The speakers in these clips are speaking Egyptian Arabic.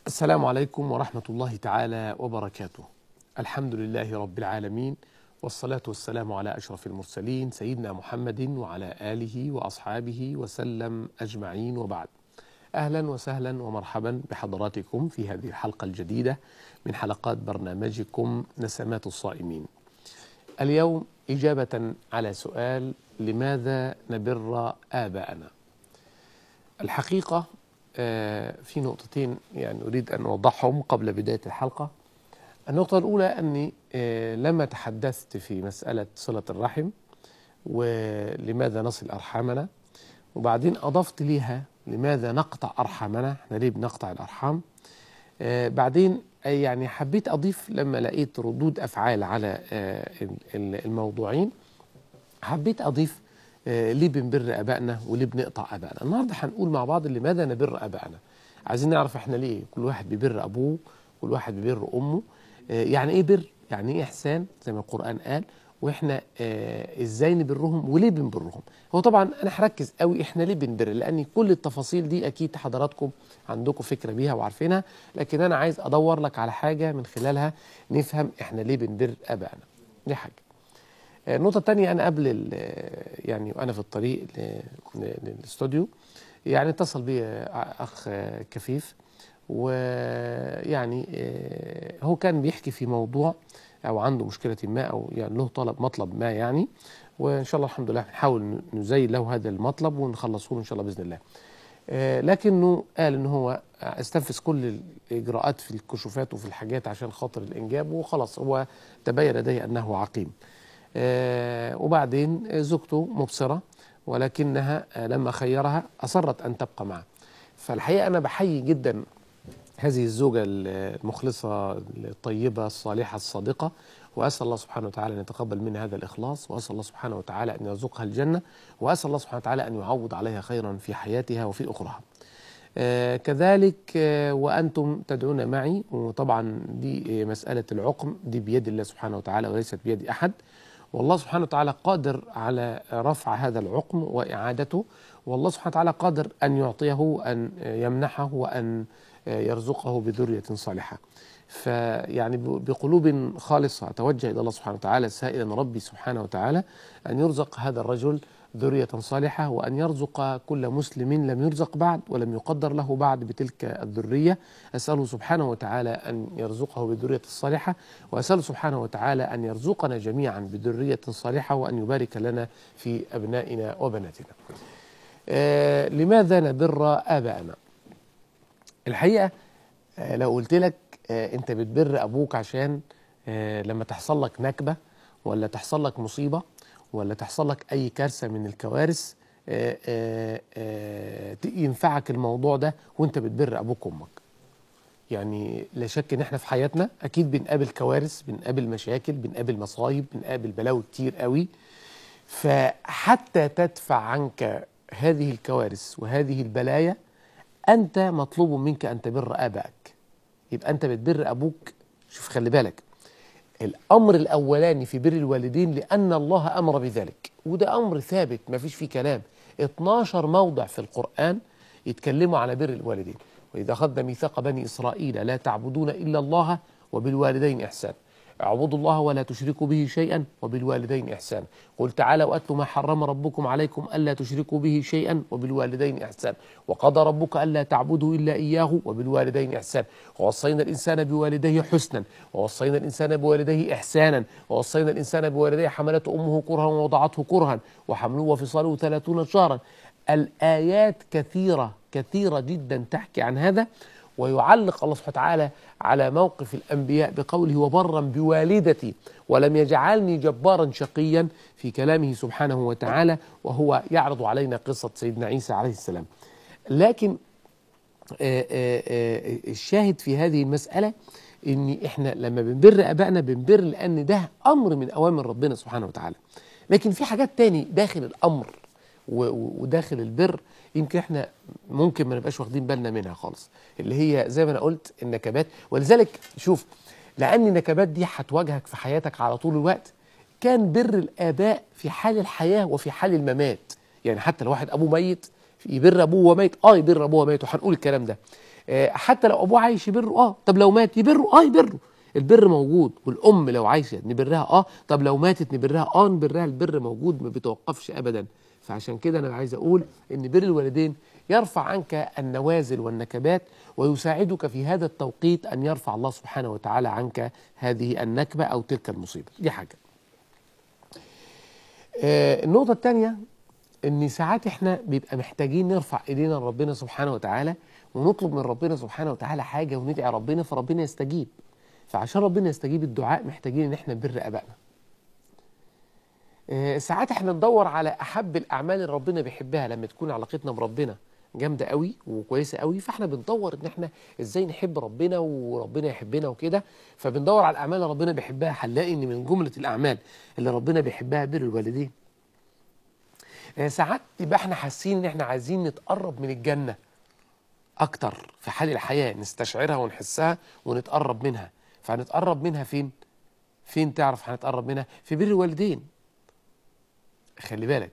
السلام عليكم ورحمة الله تعالى وبركاته. الحمد لله رب العالمين والصلاة والسلام على أشرف المرسلين سيدنا محمد وعلى آله وأصحابه وسلم أجمعين وبعد. أهلا وسهلا ومرحبا بحضراتكم في هذه الحلقة الجديدة من حلقات برنامجكم نسمات الصائمين. اليوم إجابة على سؤال لماذا نبر آباءنا؟ الحقيقة آه، في نقطتين يعني أريد أن أوضحهم قبل بداية الحلقة النقطة الأولى أني آه، لما تحدثت في مسألة صلة الرحم ولماذا نصل أرحامنا وبعدين أضفت ليها لماذا نقطع أرحامنا احنا ليه بنقطع الأرحام آه، بعدين آه، يعني حبيت أضيف لما لقيت ردود أفعال على آه، ال- ال- الموضوعين حبيت أضيف آه، ليه بنبر ابائنا وليه بنقطع ابائنا النهارده هنقول مع بعض لماذا نبر ابائنا عايزين نعرف احنا ليه كل واحد بيبر ابوه كل واحد بيبر امه آه، يعني ايه بر يعني ايه احسان زي ما القران قال واحنا آه، ازاي نبرهم وليه بنبرهم هو طبعا انا هركز قوي احنا ليه بنبر لان كل التفاصيل دي اكيد حضراتكم عندكم فكره بيها وعارفينها لكن انا عايز ادور لك على حاجه من خلالها نفهم احنا ليه بنبر ابائنا دي حاجه النقطة الثانية أنا قبل ال- يعني وأنا في الطريق ل- ل- للاستوديو يعني اتصل بي أخ كفيف ويعني هو كان بيحكي في موضوع أو عنده مشكلة ما أو يعني له طلب مطلب ما يعني وإن شاء الله الحمد لله نحاول نزين له هذا المطلب ونخلصه له إن شاء الله بإذن الله. آه، لكنه قال ان هو استنفذ كل الاجراءات في الكشوفات وفي الحاجات عشان خاطر الانجاب وخلاص هو تبين لديه انه عقيم. آه، وبعدين زوجته مبصرة ولكنها آه، لما خيرها أصرت أن تبقى معه فالحقيقة أنا بحيي جدا هذه الزوجة المخلصة الطيبة الصالحة الصادقة وأسأل الله سبحانه وتعالى أن يتقبل منها هذا الإخلاص وأسأل الله سبحانه وتعالى أن يرزقها الجنة وأسأل الله سبحانه وتعالى أن يعوض عليها خيرا في حياتها وفي أخرها آه، كذلك آه، وأنتم تدعون معي وطبعا دي آه، مسألة العقم دي بيد الله سبحانه وتعالى وليست بيد أحد والله سبحانه وتعالى قادر على رفع هذا العقم وإعادته والله سبحانه وتعالى قادر أن يعطيه أن يمنحه وأن يرزقه بذرية صالحة فيعني بقلوب خالصة أتوجه إلى الله سبحانه وتعالى سائلا ربي سبحانه وتعالى أن يرزق هذا الرجل ذرية صالحة وأن يرزق كل مسلم لم يرزق بعد ولم يقدر له بعد بتلك الذرية أسأله سبحانه وتعالى أن يرزقه بالذرية الصالحة وأسأله سبحانه وتعالى أن يرزقنا جميعا بذرية صالحة وأن يبارك لنا في أبنائنا وبناتنا آه لماذا نبر آباءنا الحقيقة آه لو قلت لك آه أنت بتبر أبوك عشان آه لما تحصل لك نكبة ولا تحصل لك مصيبة ولا تحصل لك أي كارثة من الكوارث آه آه آه ينفعك الموضوع ده وأنت بتبر أبوك وأمك يعني لا شك ان احنا في حياتنا اكيد بنقابل كوارث بنقابل مشاكل بنقابل مصايب بنقابل بلاوي كتير قوي فحتى تدفع عنك هذه الكوارث وهذه البلايا انت مطلوب منك ان تبر ابائك يبقى انت بتبر ابوك شوف خلي بالك الامر الاولاني في بر الوالدين لان الله امر بذلك وده امر ثابت ما فيش فيه كلام 12 موضع في القران يتكلموا على بر الوالدين وإذا أخذنا ميثاق بني إسرائيل لا تعبدون إلا الله وبالوالدين إحسان اعبدوا الله ولا تشركوا به شيئا وبالوالدين إحسان قل تعالوا وأتلوا ما حرم ربكم عليكم ألا تشركوا به شيئا وبالوالدين إحسان وقضى ربك ألا تعبدوا إلا إياه وبالوالدين إحسان ووصينا الإنسان بوالديه حسنا ووصينا الإنسان بوالديه إحسانا ووصينا الإنسان بوالديه حملته أمه كرها ووضعته كرها وحمله وفصاله ثلاثون شهرا الآيات كثيرة كثيرة جدا تحكي عن هذا ويعلق الله سبحانه وتعالى على موقف الأنبياء بقوله وبرا بوالدتي ولم يجعلني جبارا شقيا في كلامه سبحانه وتعالى وهو يعرض علينا قصة سيدنا عيسى عليه السلام لكن آآ آآ الشاهد في هذه المسألة ان احنا لما بنبر ابائنا بنبر لان ده امر من اوامر ربنا سبحانه وتعالى لكن في حاجات تاني داخل الامر وداخل البر يمكن احنا ممكن ما نبقاش واخدين بالنا منها خالص اللي هي زي ما انا قلت النكبات ولذلك شوف لان النكبات دي هتواجهك في حياتك على طول الوقت كان بر الاباء في حال الحياه وفي حال الممات يعني حتى لو واحد ابوه ميت يبر ابوه وهو ميت اه يبر ابوه وهو ميت وهنقول الكلام ده آه، حتى لو ابوه عايش يبره اه طب لو مات يبره اه يبره البر موجود والام لو عايشه نبرها اه طب لو ماتت نبرها اه نبرها البر موجود ما بيتوقفش ابدا فعشان كده انا عايز اقول ان بر الوالدين يرفع عنك النوازل والنكبات ويساعدك في هذا التوقيت ان يرفع الله سبحانه وتعالى عنك هذه النكبه او تلك المصيبه دي حاجه آه النقطه الثانيه ان ساعات احنا بيبقى محتاجين نرفع ايدينا لربنا سبحانه وتعالى ونطلب من ربنا سبحانه وتعالى حاجه وندعي ربنا فربنا يستجيب فعشان ربنا يستجيب الدعاء محتاجين ان احنا نبر ابائنا آه، ساعات احنا ندور على احب الاعمال اللي ربنا بيحبها لما تكون علاقتنا بربنا جامده قوي وكويسه قوي فاحنا بندور ان احنا ازاي نحب ربنا وربنا يحبنا وكده فبندور على الاعمال اللي ربنا بيحبها هنلاقي ان من جمله الاعمال اللي ربنا بيحبها بر الوالدين آه، ساعات يبقى احنا حاسين ان احنا عايزين نتقرب من الجنه اكتر في حال الحياه نستشعرها ونحسها ونتقرب منها فهنتقرب منها فين فين تعرف هنتقرب منها في بر الوالدين خلي بالك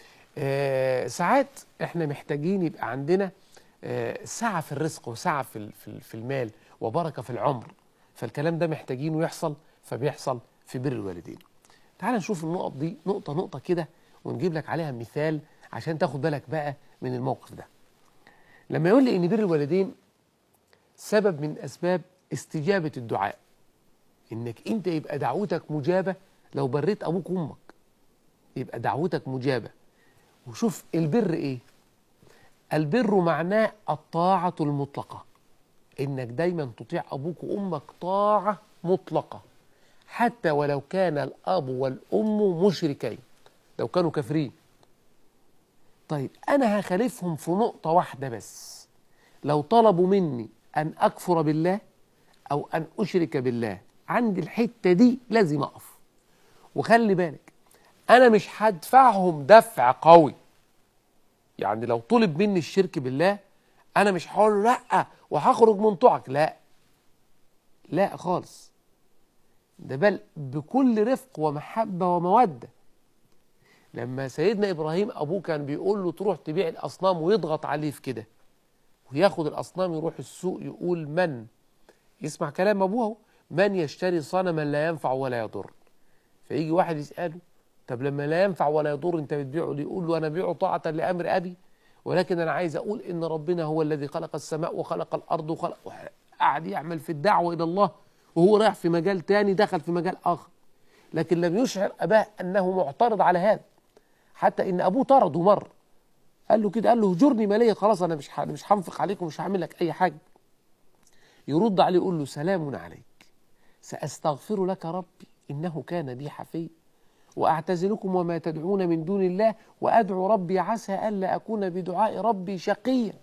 آه ساعات احنا محتاجين يبقى عندنا آه سعة في الرزق وسعة في ال- في ال- في المال وبركة في العمر فالكلام ده محتاجينه يحصل فبيحصل في بر الوالدين تعال نشوف النقط دي نقطة نقطة كده ونجيب لك عليها مثال عشان تاخد بالك بقى من الموقف ده لما يقول لي ان بر الوالدين سبب من اسباب استجابة الدعاء انك انت يبقى دعوتك مجابة لو بريت ابوك وامك يبقى دعوتك مجابة وشوف البر ايه البر معناه الطاعة المطلقة انك دايما تطيع ابوك وامك طاعة مطلقة حتى ولو كان الاب والام مشركين لو كانوا كافرين طيب انا هخالفهم في نقطة واحدة بس لو طلبوا مني ان اكفر بالله او ان اشرك بالله عند الحتة دي لازم اقف وخلي بالك انا مش هدفعهم دفع قوي يعني لو طلب مني الشرك بالله انا مش هقول له لا وهخرج من طوعك لا لا خالص ده بل بكل رفق ومحبة ومودة لما سيدنا إبراهيم أبوه كان بيقول له تروح تبيع الأصنام ويضغط عليه في كده وياخد الأصنام يروح السوق يقول من يسمع كلام أبوه أهو، من يشتري صنما لا ينفع ولا يضر فيجي واحد يسأله طب لما لا ينفع ولا يضر انت بتبيعه ليه يقول له انا بيعه طاعة لامر ابي ولكن انا عايز اقول ان ربنا هو الذي خلق السماء وخلق الارض وخلق قعد يعمل في الدعوة الى الله وهو رايح في مجال تاني دخل في مجال اخر لكن لم يشعر اباه انه معترض على هذا حتى ان ابوه طرده مره قال له كده قال له هجرني ماليه خلاص انا مش ه- مش هنفق عليك ومش هعمل لك اي حاجه يرد عليه يقول له سلام عليك ساستغفر لك ربي انه كان بي حفيا واعتزلكم وما تدعون من دون الله وادعو ربي عسى الا اكون بدعاء ربي شقيا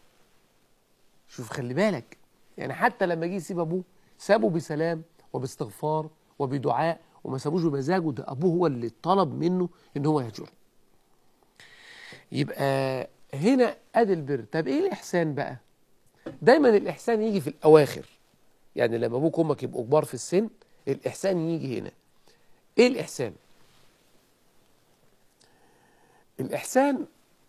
شوف خلي بالك يعني حتى لما جه يسيب ابوه سابه بسلام وباستغفار وبدعاء وما سابوش بمزاجه ده ابوه هو اللي طلب منه ان هو يهجره يبقى هنا ادي البر طب ايه الاحسان بقى دايما الاحسان يجي في الاواخر يعني لما ابوك وامك يبقوا كبار في السن الاحسان يجي هنا ايه الاحسان الاحسان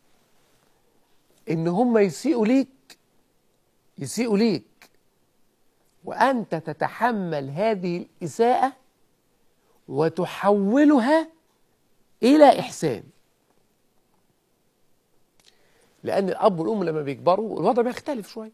ان هم يسيئوا ليك يسيئوا ليك وانت تتحمل هذه الاساءه وتحولها الى احسان لان الاب والام لما بيكبروا الوضع بيختلف شويه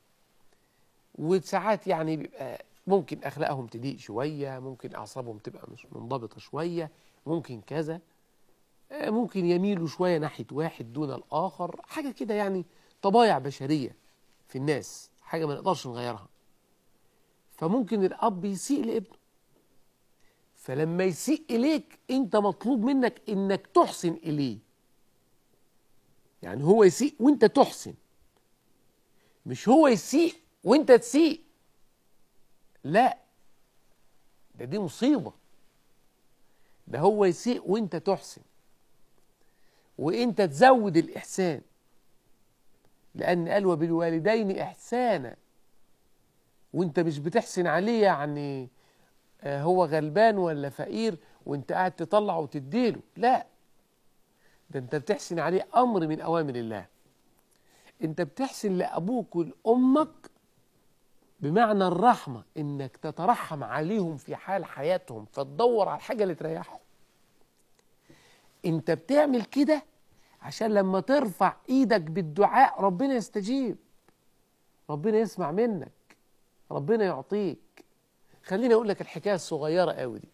وساعات يعني بيبقى ممكن اخلاقهم تضيق شويه ممكن اعصابهم تبقى مش منضبطه شويه ممكن كذا آه، ممكن يميلوا شويه ناحيه واحد دون الاخر حاجه كده يعني طبايع بشريه في الناس حاجه ما نقدرش نغيرها فممكن الاب يسيء لابنه فلما يسيء اليك انت مطلوب منك انك تحسن اليه يعني هو يسيء وانت تحسن مش هو يسيء وانت تسيء لا ده دي مصيبة ده هو يسيء وانت تحسن وانت تزود الإحسان لأن قال وبالوالدين إحسانا وانت مش بتحسن عليه يعني آه، هو غلبان ولا فقير وانت قاعد تطلع وتديله لا ده انت بتحسن عليه أمر من أوامر الله انت بتحسن لابوك ولامك بمعنى الرحمه انك تترحم عليهم في حال حياتهم فتدور على الحاجه اللي تريحهم انت بتعمل كده عشان لما ترفع ايدك بالدعاء ربنا يستجيب ربنا يسمع منك ربنا يعطيك خليني اقول لك الحكايه الصغيره قوي دي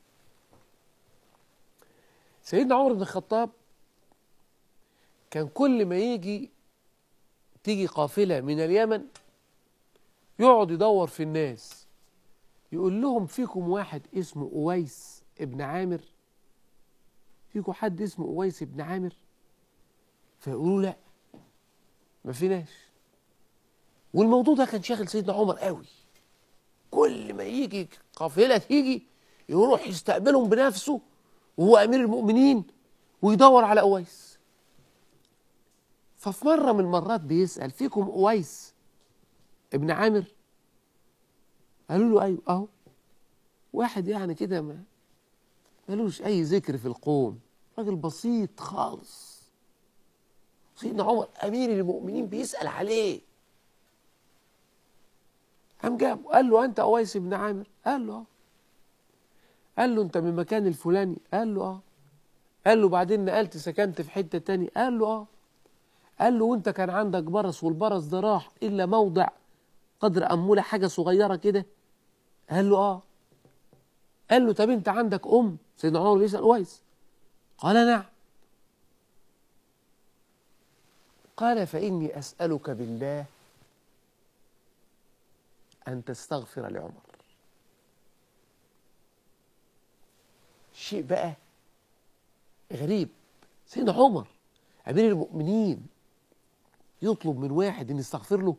سيدنا عمر بن الخطاب كان كل ما يجي تيجي قافله من اليمن يقعد يدور في الناس يقول لهم فيكم واحد اسمه أويس ابن عامر فيكم حد اسمه أويس ابن عامر فيقولوا لا ما فيناش والموضوع ده كان شاغل سيدنا عمر قوي كل ما يجي قافلة تيجي يروح يستقبلهم بنفسه وهو أمير المؤمنين ويدور على أويس ففي مرة من المرات بيسأل فيكم أويس ابن عامر قالوا له أيوه أهو واحد يعني كده ما ملوش أي ذكر في القوم راجل بسيط خالص سيدنا عمر أمير المؤمنين بيسأل عليه قام جاب قال له أنت أويس بن عامر قال له آه قال له أنت من المكان الفلاني قال له آه قال له بعدين نقلت سكنت في حتة تاني قال له آه قال له وأنت كان عندك برص والبرص ده راح إلا موضع قدر أمولة حاجة صغيرة كده قال له آه قال له طب أنت عندك أم سيدنا عمر بيسأل أويس قال نعم قال فإني أسألك بالله أن تستغفر لعمر شيء بقى غريب سيدنا عمر أمير المؤمنين يطلب من واحد أن يستغفر له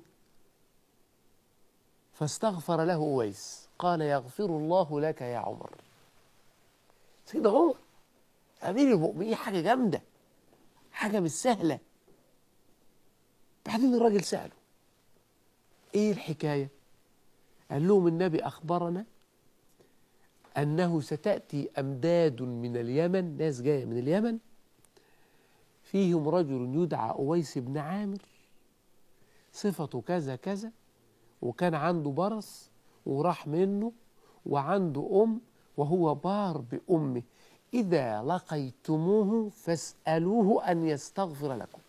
فاستغفر له أويس قال يغفر الله لك يا عمر سيدنا عمر أمير المؤمنين حاجة جامدة حاجة مش سهلة بعدين الراجل سأله إيه الحكاية قال لهم النبي أخبرنا أنه ستأتي أمداد من اليمن ناس جاية من اليمن فيهم رجل يدعى أويس بن عامر صفته كذا كذا وكان عنده برص وراح منه وعنده أم وهو بار بأمه إذا لقيتموه فاسألوه أن يستغفر لكم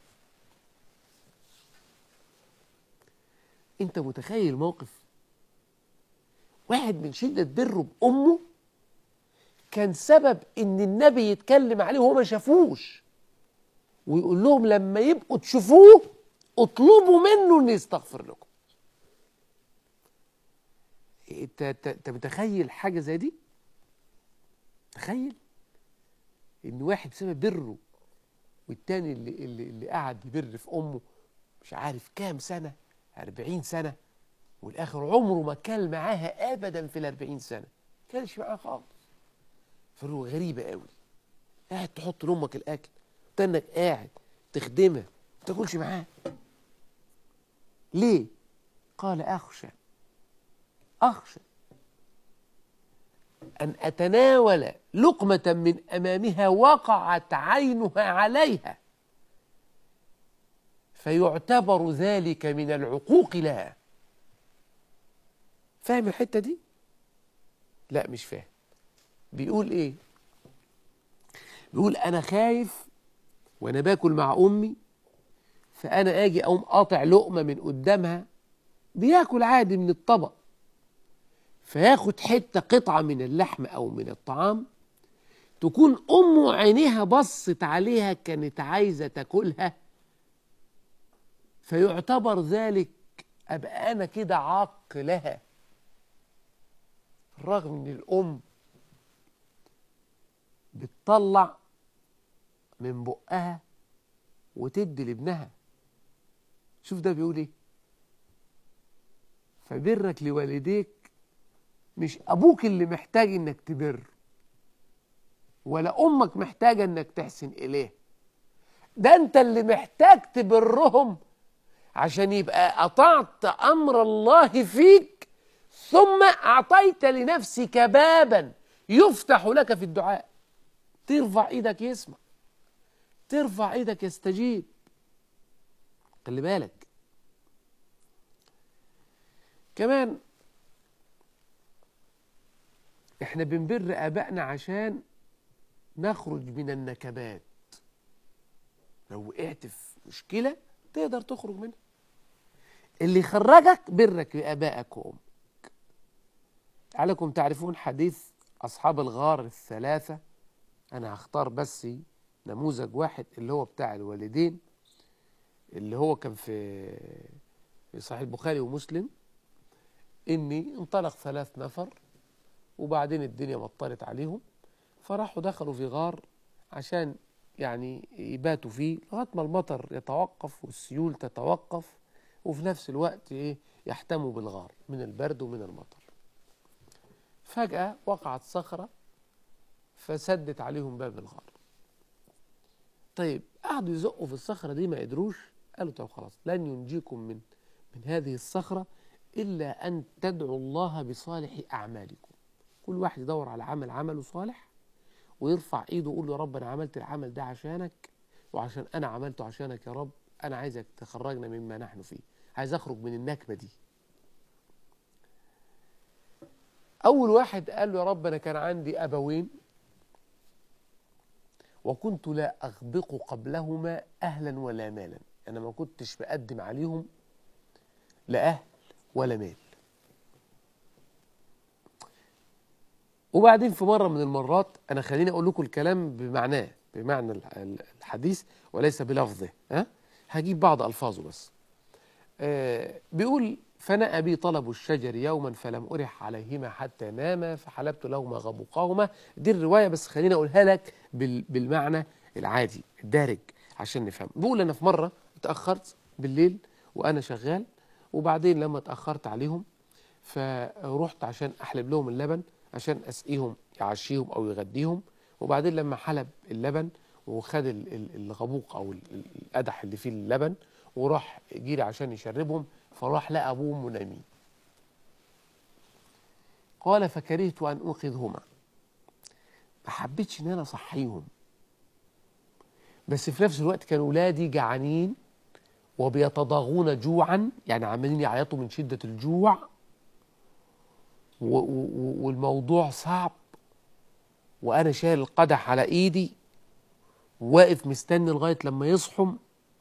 أنت متخيل موقف واحد من شدة بره بأمه كان سبب إن النبي يتكلم عليه وهو ما شافوش ويقول لهم لما يبقوا تشوفوه اطلبوا منه إن يستغفر لكم انت انت متخيل حاجه زي دي تخيل ان واحد بسبب بره والتاني اللي, اللي, اللي قعد يبر في امه مش عارف كام سنه أربعين سنه والاخر عمره ما كان معاها ابدا في الأربعين سنه كانش معاها خالص فروه غريبه قوي قاعد تحط لامك الاكل تنك قاعد تخدمها ما تاكلش معاها ليه قال اخشى أخشى أن أتناول لقمة من أمامها وقعت عينها عليها فيعتبر ذلك من العقوق لها فاهم الحتة دي؟ لا مش فاهم بيقول إيه؟ بيقول أنا خايف وأنا باكل مع أمي فأنا أجي أقوم قاطع لقمة من قدامها بياكل عادي من الطبق فياخد حتة قطعة من اللحم أو من الطعام تكون أمه عينيها بصت عليها كانت عايزة تاكلها فيعتبر ذلك أبقى أنا كده عاق لها رغم إن الأم بتطلع من بقها وتدي لابنها شوف ده بيقول ايه فبرك لوالديك مش ابوك اللي محتاج انك تبر ولا امك محتاجه انك تحسن اليه ده انت اللي محتاج تبرهم عشان يبقى اطعت امر الله فيك ثم اعطيت لنفسك بابا يفتح لك في الدعاء ترفع ايدك يسمع ترفع ايدك يستجيب خلي بالك كمان احنا بنبر ابائنا عشان نخرج من النكبات لو وقعت في مشكله تقدر تخرج منها اللي خرجك برك بابائك وامك عليكم تعرفون حديث اصحاب الغار الثلاثه انا هختار بس نموذج واحد اللي هو بتاع الوالدين اللي هو كان في في صحيح البخاري ومسلم اني انطلق ثلاث نفر وبعدين الدنيا مطرت عليهم فراحوا دخلوا في غار عشان يعني يباتوا فيه لغايه ما المطر يتوقف والسيول تتوقف وفي نفس الوقت ايه يحتموا بالغار من البرد ومن المطر فجأة وقعت صخرة فسدت عليهم باب الغار طيب قعدوا يزقوا في الصخرة دي ما قدروش قالوا طب خلاص لن ينجيكم من من هذه الصخرة إلا أن تدعوا الله بصالح أعمالكم كل واحد يدور على عمل عمله صالح ويرفع ايده ويقول له يا رب انا عملت العمل ده عشانك وعشان انا عملته عشانك يا رب انا عايزك تخرجنا مما نحن فيه عايز اخرج من النكبه دي اول واحد قال له يا رب انا كان عندي ابوين وكنت لا اغبق قبلهما اهلا ولا مالا انا ما كنتش بقدم عليهم لا اهل ولا مال وبعدين في مرة من المرات أنا خليني أقول لكم الكلام بمعناه بمعنى الحديث وليس بلفظه ها هجيب بعض ألفاظه بس آه بيقول فنأى بي طلب الشجر يوما فلم أرح عليهما حتى ناما فحلبت لهما غبقهما دي الرواية بس خليني أقولها لك بالمعنى العادي الدارج عشان نفهم بيقول أنا في مرة اتأخرت بالليل وأنا شغال وبعدين لما اتأخرت عليهم فرحت عشان أحلب لهم اللبن عشان اسقيهم يعشيهم او يغديهم وبعدين لما حلب اللبن وخد الغبوق او القدح اللي فيه اللبن وراح جيري عشان يشربهم فراح لقى ابوهم منامين قال فكرهت ان اوقظهما ما حبيتش ان انا اصحيهم بس في نفس الوقت كانوا ولادي جعانين وبيتضاغون جوعا يعني عمالين يعيطوا من شده الجوع والموضوع صعب وانا شايل القدح على ايدي واقف مستني لغايه لما يصحوا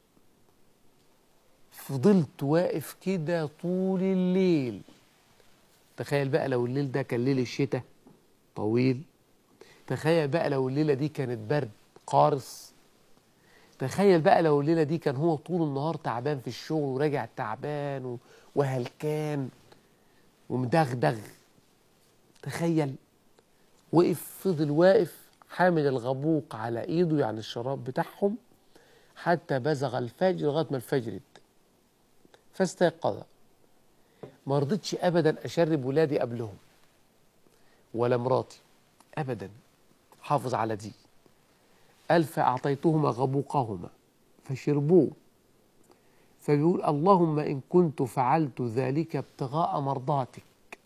فضلت واقف كده طول الليل تخيل بقى لو الليل ده كان ليل الشتاء طويل تخيل بقى لو الليله دي كانت برد قارص تخيل بقى لو الليله دي كان هو طول النهار تعبان في الشغل وراجع تعبان وهلكان ومدغدغ تخيل وقف فضل واقف حامل الغبوق على ايده يعني الشراب بتاعهم حتى بزغ الفجر لغايه ما الفجر ادى فاستيقظ ما رضيتش ابدا اشرب ولادي قبلهم ولا مراتي ابدا حافظ على دي قال فاعطيتهما غبوقهما فشربوه فبيقول اللهم ان كنت فعلت ذلك ابتغاء مرضاتك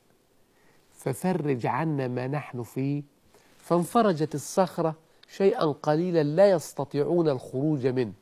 ففرج عنا ما نحن فيه فانفرجت الصخرة شيئا قليلا لا يستطيعون الخروج منه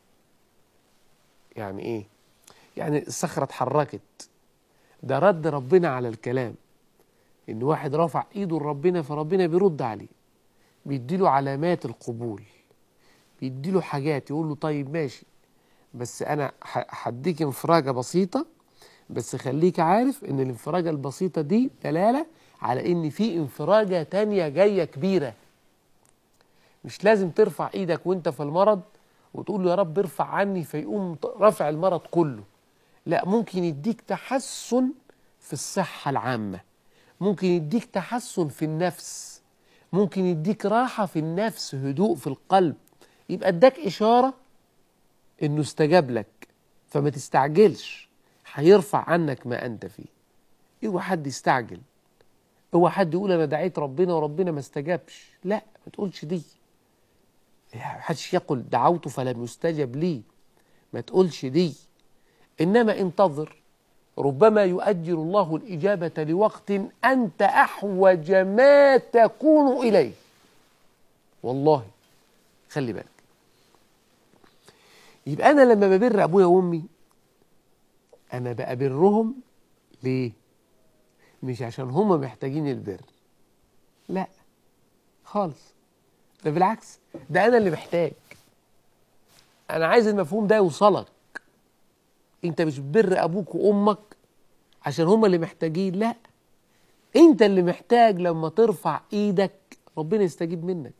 يعني ايه يعني الصخرة اتحركت ده رد ربنا على الكلام ان واحد رفع ايده لربنا فربنا بيرد عليه بيديله علامات القبول بيديله حاجات يقول له طيب ماشي بس انا هديك انفراجه بسيطه بس خليك عارف ان الانفراجة البسيطة دي دلالة على ان في انفراجة تانية جاية كبيرة مش لازم ترفع ايدك وانت في المرض وتقول له يا رب ارفع عني فيقوم رافع المرض كله لا ممكن يديك تحسن في الصحة العامة ممكن يديك تحسن في النفس ممكن يديك راحة في النفس هدوء في القلب يبقى اداك إشارة انه استجاب لك فما تستعجلش هيرفع عنك ما أنت فيه اوعى حد يستعجل اوعى حد يقول أنا دعيت ربنا وربنا ما استجابش لا ما تقولش دي محدش يقول دعوت فلم يستجب لي ما تقولش دي إنما انتظر ربما يؤجل الله الإجابة لوقت أنت أحوج ما تكون إليه والله خلي بالك يبقى انا لما ببر ابويا وامي انا بأبرهم ليه مش عشان هما محتاجين البر لا خالص ده بالعكس ده انا اللي محتاج انا عايز المفهوم ده يوصلك انت مش بتبر ابوك وامك عشان هما اللي محتاجين لا انت اللي محتاج لما ترفع ايدك ربنا يستجيب منك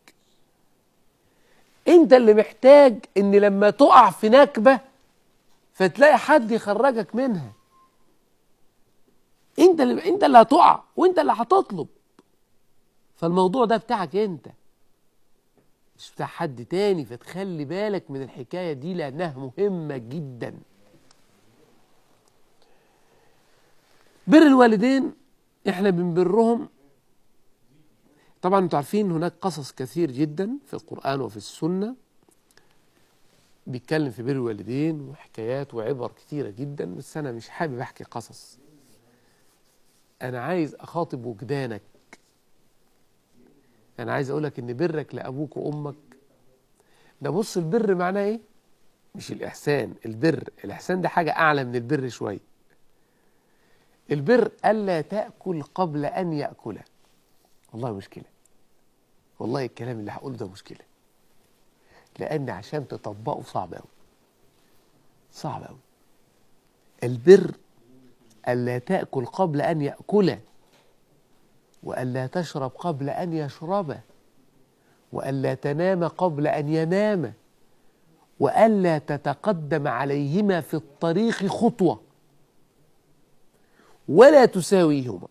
انت اللي محتاج ان لما تقع في نكبة فتلاقي حد يخرجك منها انت اللي انت اللي هتقع وانت اللي هتطلب فالموضوع ده بتاعك انت مش بتاع حد تاني فتخلي بالك من الحكاية دي لأنها مهمة جدا بر الوالدين احنا بنبرهم طبعا انتوا عارفين هناك قصص كثير جدا في القرآن وفي السنة بيتكلم في بر الوالدين وحكايات وعبر كثيرة جدا بس أنا مش حابب أحكي قصص أنا عايز أخاطب وجدانك أنا عايز أقولك إن برك لأبوك وأمك ده بص البر معناه إيه؟ مش الإحسان البر الإحسان ده حاجة أعلى من البر شوية البر ألا تأكل قبل أن يأكل والله مشكلة والله الكلام اللي هقوله ده مشكلة لأن عشان تطبقه صعب أوي صعب أوي البر ألا تأكل قبل أن يأكل وألا تشرب قبل أن يشرب وألا تنام قبل أن ينام وألا تتقدم عليهما في الطريق خطوة ولا تساويهما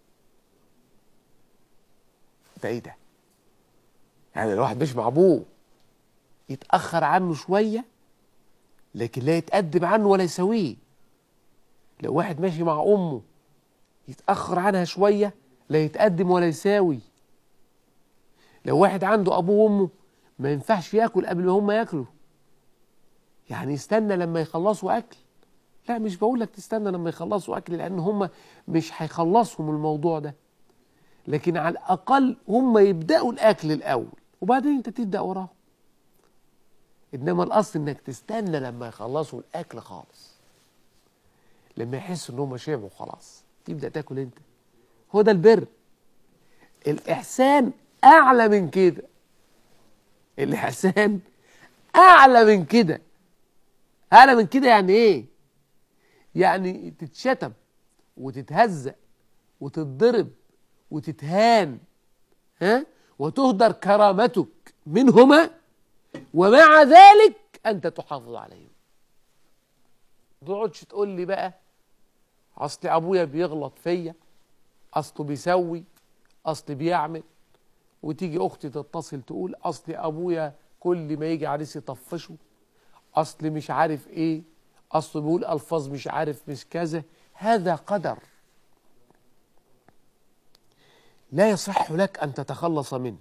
ده ايه ده يعني الواحد مش مع ابوه يتاخر عنه شويه لكن لا يتقدم عنه ولا يساويه لو واحد ماشي مع امه يتاخر عنها شويه لا يتقدم ولا يساوي لو واحد عنده ابوه وامه ما ينفعش ياكل قبل ما هم ياكلوا يعني يستنى لما يخلصوا اكل لا مش بقول لك تستنى لما يخلصوا اكل لان هم مش هيخلصهم الموضوع ده لكن على الاقل هم يبداوا الاكل الاول وبعدين انت تبدا وراهم انما الاصل انك تستنى لما يخلصوا الاكل خالص لما يحسوا ان هم شبعوا خلاص تبدا تاكل انت هو ده البر الاحسان اعلى من كده الاحسان اعلى من كده اعلى من كده يعني ايه يعني تتشتم وتتهزق وتتضرب وتتهان ها وتهدر كرامتك منهما ومع ذلك انت تحافظ عليهم ما تقعدش تقول لي بقى اصل ابويا بيغلط فيا اصله بيسوي اصل بيعمل وتيجي اختي تتصل تقول اصل ابويا كل ما يجي عريس يطفشه اصل مش عارف ايه اصله بيقول الفاظ مش عارف مش كذا هذا قدر لا يصح لك ان تتخلص منه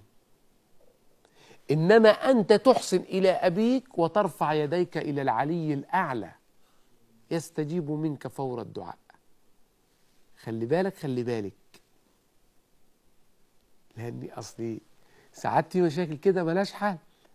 انما انت تحسن الى ابيك وترفع يديك الى العلي الاعلى يستجيب منك فور الدعاء خلي بالك خلي بالك لاني اصلي ساعات في مشاكل كده ملاش حل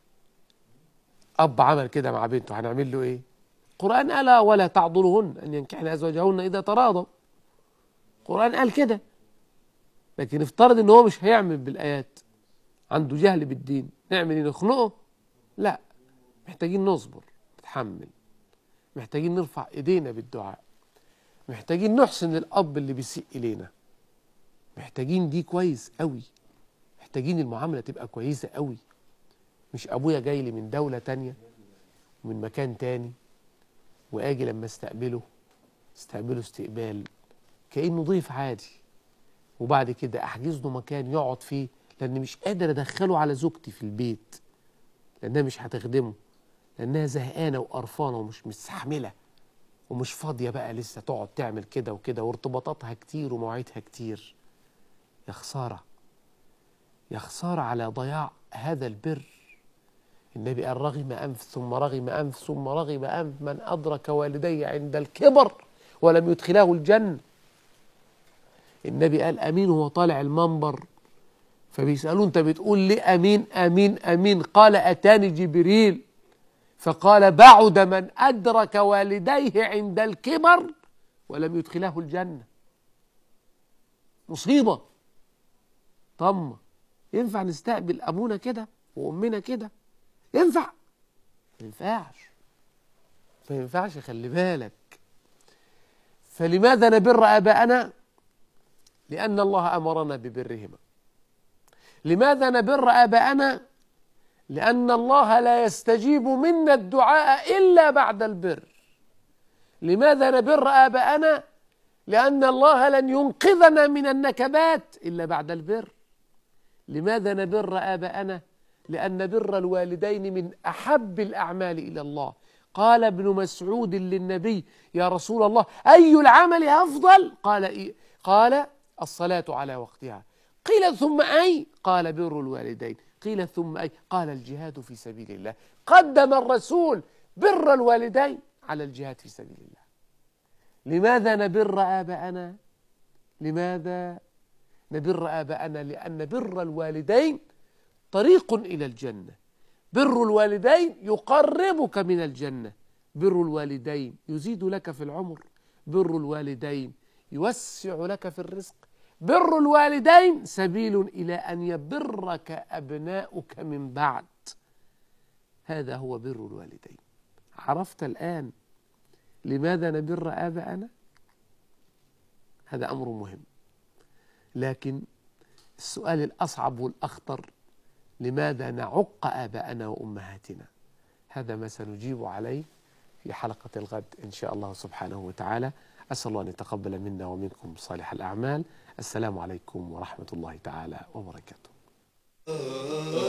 اب عمل كده مع بنته هنعمل له ايه القران قال ولا تعضلهن ان ينكحن ازواجهن اذا تراضوا القران قال كده لكن افترض ان هو مش هيعمل بالايات عنده جهل بالدين نعمل ايه نخنقه لا محتاجين نصبر نتحمل محتاجين نرفع ايدينا بالدعاء محتاجين نحسن للاب اللي بيسيء الينا محتاجين دي كويس قوي محتاجين المعامله تبقى كويسه قوي مش ابويا جاي لي من دوله تانية ومن مكان تاني واجي لما استقبله استقبله استقبال كانه ضيف عادي وبعد كده احجز له مكان يقعد فيه لان مش قادر ادخله على زوجتي في البيت لانها مش هتخدمه لانها زهقانه وقرفانه ومش مستحمله ومش فاضيه بقى لسه تقعد تعمل كده وكده وارتباطاتها كتير ومواعيدها كتير يا خساره يا خساره على ضياع هذا البر النبي قال رغم انف ثم رغم انف ثم رغم انف من ادرك والديه عند الكبر ولم يدخلاه الجنه النبي قال امين وهو طالع المنبر فبيسالوه انت بتقول ليه امين امين امين قال اتاني جبريل فقال بعد من أدرك والديه عند الكبر ولم يدخله الجنة مصيبة طمة ينفع نستقبل أبونا كده وأمنا كده ينفع ما ينفعش ما ينفعش خلي بالك فلماذا نبر آباءنا لأن الله أمرنا ببرهما لماذا نبر آباءنا لأن الله لا يستجيب منا الدعاء إلا بعد البر لماذا نبر آباءنا لأن الله لن ينقذنا من النكبات إلا بعد البر لماذا نبر آباءنا لأن بر الوالدين من أحب الأعمال إلى الله قال ابن مسعود للنبي يا رسول الله أي العمل أفضل قال إيه؟ قال الصلاة على وقتها قيل ثم أي قال بر الوالدين قيل ثم أي قال الجهاد في سبيل الله قدم الرسول بر الوالدين على الجهاد في سبيل الله لماذا نبر آباءنا لماذا نبر آباءنا لأن بر الوالدين طريق إلى الجنة بر الوالدين يقربك من الجنة بر الوالدين يزيد لك في العمر بر الوالدين يوسع لك في الرزق بر الوالدين سبيل إلى أن يبرك أبناؤك من بعد هذا هو بر الوالدين عرفت الآن لماذا نبر آباءنا هذا أمر مهم لكن السؤال الأصعب والأخطر لماذا نعق آباءنا وأمهاتنا هذا ما سنجيب عليه في حلقة الغد إن شاء الله سبحانه وتعالى أسأل الله أن يتقبل منا ومنكم صالح الأعمال السلام عليكم ورحمة الله تعالى وبركاته